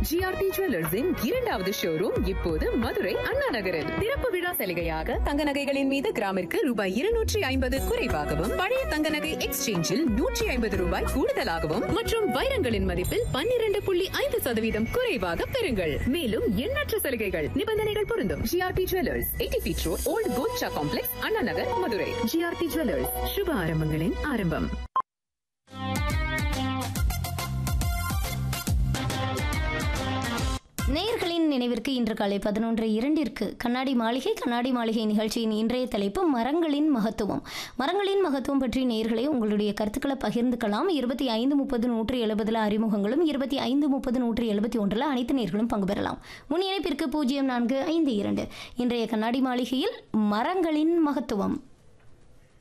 GRT ஜுவல்லர்ஸின் இரண்டாவது showroom இப்போது மதுரை அண்ணா நகரில் திறப்பு விழா சலுகையாக தங்க நகைகளின் மீது கிராமிற்கு ரூபாய் இருநூற்றி ஐம்பது குறைவாகவும் பழைய தங்க நகை எக்ஸ்சேஞ்சில் நூற்றி ஐம்பது ரூபாய் கூடுதலாகவும் மற்றும் வைரங்களின் மதிப்பில் பன்னிரண்டு புள்ளி ஐந்து சதவீதம் குறைவாக பெறுங்கள் மேலும் எண்ணற்ற சலுகைகள் நிபந்தனைகள் பொருந்தும் GRT jewellers eighty feet road old Golcha complex Anna Nagar Madurai GRT jewellers சுப ஆரம்பங்களின் ஆரம்பம் நேயர்களின் நினைவிற்கு இன்று காலை பதினொன்று இரண்டிற்கு கண்ணாடி மாளிகை கண்ணாடி மாளிகை நிகழ்ச்சியின் இன்றைய தலைப்பு மரங்களின் மகத்துவம் மரங்களின் மகத்துவம் பற்றி நேயர்களை உங்களுடைய கருத்துக்களை பகிர்ந்துக்கலாம் இருபத்தி ஐந்து முப்பது நூற்றி எழுபதுல அறிமுகங்களும் இருபத்தி ஐந்து முப்பது நூற்றி எழுபத்தி ஒன்றில் அனைத்து நேர்களும் பங்கு பெறலாம் முன் இணைப்பிற்கு பூஜ்ஜியம் நான்கு ஐந்து இரண்டு இன்றைய கண்ணாடி மாளிகையில் மரங்களின் மகத்துவம்